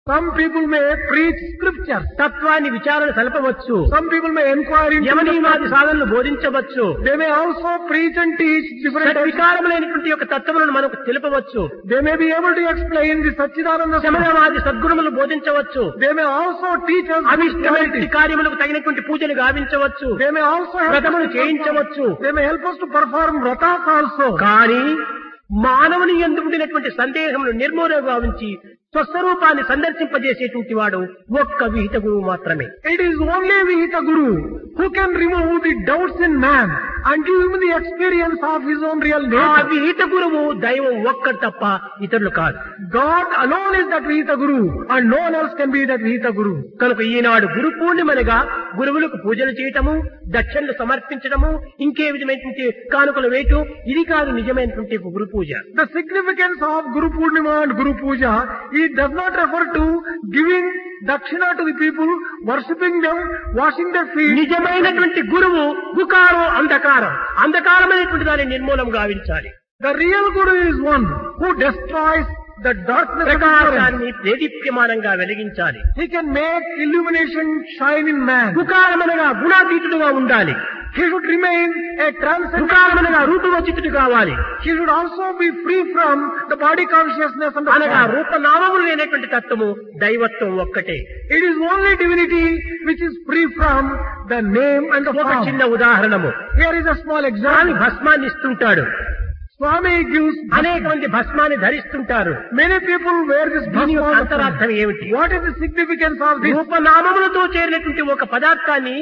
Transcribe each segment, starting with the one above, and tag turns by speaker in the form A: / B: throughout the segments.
A: Some people may preach scriptures.
B: తత్వాన్ని విచారణ సలపవచ్చు
A: Some people may inquire into the
B: యమనీవాది సాధనలు బోధించవచ్చు
A: They may also preach and teach different types.
B: వికారములైనటువంటి యొక్క తత్వములను మనకు తెలుపవచ్చు
A: They may be able to explain the Satchidananda Swami.
B: శమనవాది సద్గుణములు బోధించవచ్చు
A: They may also teach us
B: అవిష్టమైనటువంటి
A: spirituality.
B: కార్యములకు తగినటువంటి పూజలు గావించవచ్చు
A: They may also help
B: వ్రతములు
A: us to
B: చేయించవచ్చు
A: perform- They may help us to perform vratas also.
B: కానీ మానవుని ఎందుకుండినటువంటి సందేహములు నిర్మూలన గావించి స్వస్వరూపాన్ని సందర్శింపజేసేటువంటి వాడు ఒక్క విహిత గురువు మాత్రమే
A: It is only Vihita Guru who can remove the doubts in man and give him the experience of his own real
B: ఆ
A: nature.
B: విహిత గురువు దైవం ఒక్కడు తప్ప ఇతరులు కాదు
A: God alone is that Vihita Guru and no one else can be that Vihita Guru.
B: కనుక ఈనాడు గురు పూర్ణిమనగా గురువులకు పూజలు చేయటము దక్షిణలు సమర్పించడము ఇంకే విధమైనటువంటి కానుకలు వేయటం ఇది కాదు నిజమైనటువంటి గురు పూజ
A: The significance of Guru Purnima and Guru Puja, it does not refer to giving dakshina to the people, worshipping them, washing their feet.
B: నిజమైనటువంటి గురువు గుకారం అంధకారం అంధకారమైనటువంటి దాన్ని నిర్మూలం గావించాలి
A: The real Guru is one who destroys the darkness of ignorance.
B: ప్రకాశాన్ని దేదీప్యమానంగా వెలిగించాలి
A: He can make illumination shine in man.
B: గుకారమనగా గుణాతీతుడుగా ఉండాలి
A: He should remain a transcendent.
B: గుకారమనగా రూపవచితుడు కావాలి
A: He should also be free from the body consciousness and the
B: అనగా
A: form.
B: రూపనామములు లేనటువంటి తత్వము దైవత్వం ఒక్కటే
A: It is only divinity which is free from the name and the
B: ఒక
A: form.
B: చిన్న ఉదాహరణము
A: Here is a small
B: Swamy
A: example.
B: భస్మాన్ని ఇస్తుంటాడు
A: Swami gives
B: అనేక మంది భస్మాన్ని ధరిస్తుంటారు
A: Many people wear this
B: దీని యొక్క
A: bhasma.
B: అంతరార్థం ఏమిటి
A: What is the significance of this?
B: రూపనామములతో చేరినటువంటి ఒక పదార్థాన్ని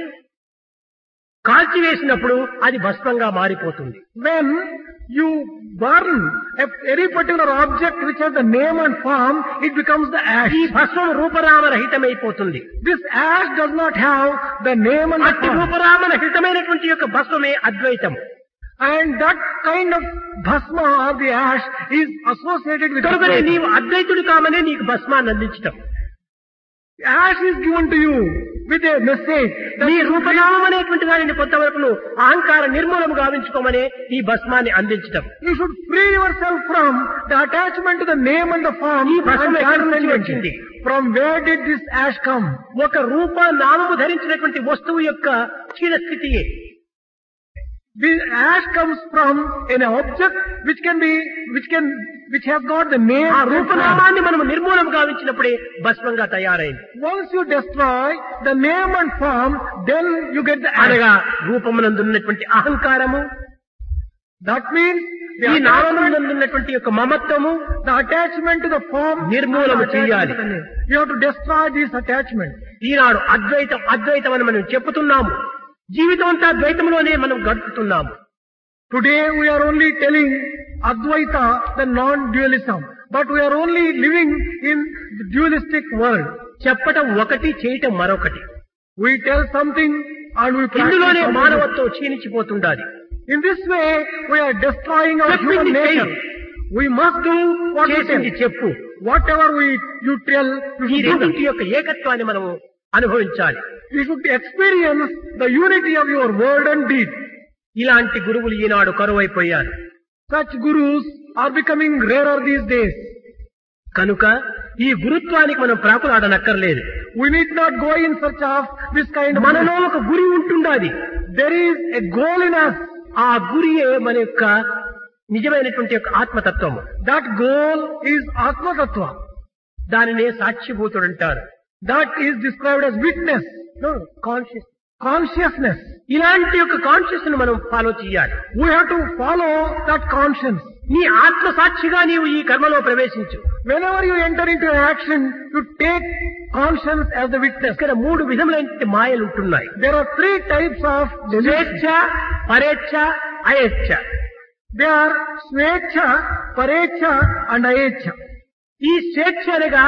B: కాల్చివేసినప్పుడు అది భస్మంగా మారిపోతుంది
A: When you burn a any particular object which has the name and form, it becomes the ash.
B: ఈ భస్మం రూపరామరహితమైపోతుంది
A: This ash does not have the name and the
B: అట్టి
A: form.
B: రూపరామరహితమైనటువంటి యొక్క భస్మమే అద్వైతం
A: And that kind of bhasma or the ash is associated with
B: కనుకనే
A: Advaita.
B: నీవు అద్వైతుడు కామనే నీకు భస్మాన్ని అందించటం
A: Ash is given to you with a message. that
B: నీ
A: you
B: రూపనామం అనేటువంటి దానిని కొంతవరకు నువ్వు అహంకార నిర్మూలము గావించుకోమనే ఈ భస్మాన్ని అందించటం
A: You should free yourself from the attachment to the name and the form.
B: ఈ భస్మం
A: and
B: ఎక్కడి నుంచి
A: transcendence.
B: వచ్చింది?
A: From where did this ash come?
B: ఒక రూప నామము ధరించినటువంటి వస్తువు యొక్క క్షీణ స్థితియే
A: This ash comes from an object which can be, which can, which has got the name.
B: ఆ
A: and form.
B: రూపనామాన్ని మనం నిర్మూలం గావించినప్పుడే భస్మంగా తయారైంది
A: Once you destroy the name and form, then you get the ash.
B: అనగా రూపమునందున్నటువంటి అహంకారము
A: That means the
B: ఈ
A: attachment,
B: నామమునందున్నటువంటి యొక్క మమత్వము
A: the attachment to the form.
B: నిర్మూలన
A: and the attachment
B: చేయాలి.
A: to the name. You have to destroy this attachment.
B: ఈనాడు అద్వైతం అద్వైతం అని మనం చెప్పుతున్నాము జీవితం అంతా ద్వైతంలోనే మనం గడుపుతున్నాము
A: Today we are only telling Advaita, the non-dualism. But we are only living in the dualistic world.
B: చెప్పటం ఒకటి చేయటం మరొకటి
A: We tell something and we practice
B: ఇందులోనే
A: something.
B: మానవత్వం క్షీణించిపోతుండాలి
A: In this way, we are destroying our human
B: చెప్పింది
A: nature.
B: చెయ్యి.
A: We must do what we
B: చేసింది
A: tell.
B: చెప్పు
A: Whatever we you tell, you
B: ఈ
A: should do
B: రెండింటి
A: that.
B: యొక్క ఏకత్వాన్ని మనము అనుభవించాలి
A: You should experience the unity of your word and deed.
B: ఇలాంటి గురువులు ఈనాడు కరువైపోయారు
A: Such gurus are becoming rarer these days.
B: కనుక ఈ గురుత్వానికి మనం ప్రాకులాడనక్కర్లేదు
A: We need not go in search of this kind of
B: మనలో ఒక గురి ఉంటుండాలి
A: There is a goal in us.
B: ఆ గురియే మన యొక్క నిజమైనటువంటి యొక్క ఆత్మతత్వము
A: That goal is Atma Tattva.
B: దానినే సాక్షిభూతుడు అంటారు
A: That is described as witness,
B: conscious
A: consciousness.
B: ఇలాంటి యొక్క కాన్షియస్ ను మనం ఫాలో చేయాలి
A: We have to follow that conscience.
B: నీ ఆత్మ సాక్షిగా నీవు ఈ కర్మలో ప్రవేశించు
A: Whenever you enter into an action, you take conscience as the witness.
B: ఇక్కడ మూడు విధములైన మాయలు ఉంటున్నాయి
A: There are three types of
B: స్వేచ్ఛ పరేచ్ఛ అయేచ్ఛ
A: They are Svecha, Parecha and Ayecha.
B: ఈ స్వేచ్ఛ అనగా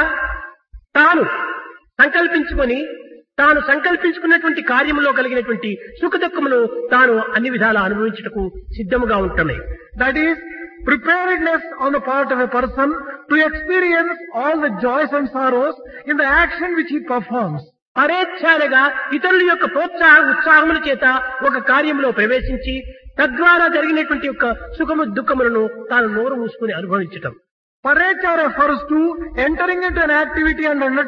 B: తాను సంకల్పించుకొని తాను సంకల్పించుకున్నటువంటి కార్యములో కలిగినటువంటి సుఖ దుఃఖములు తాను అన్ని విధాలా అనుభవించుటకు సిద్ధముగా ఉంటున్నాయి
A: That is preparedness on the part of a person to experience all the joys and sorrows in the action which he performs.
B: పరేచ్ఛ అనగా ఇతరుల యొక్క ప్రోత్సాహ ఉత్సాహముల చేత ఒక కార్యంలో ప్రవేశించి తద్వారా జరిగినటువంటి యొక్క సుఖము దుఃఖములను తాను నోరు మూసుకుని అనుభవించటం
A: Parecha refers to entering into an activity and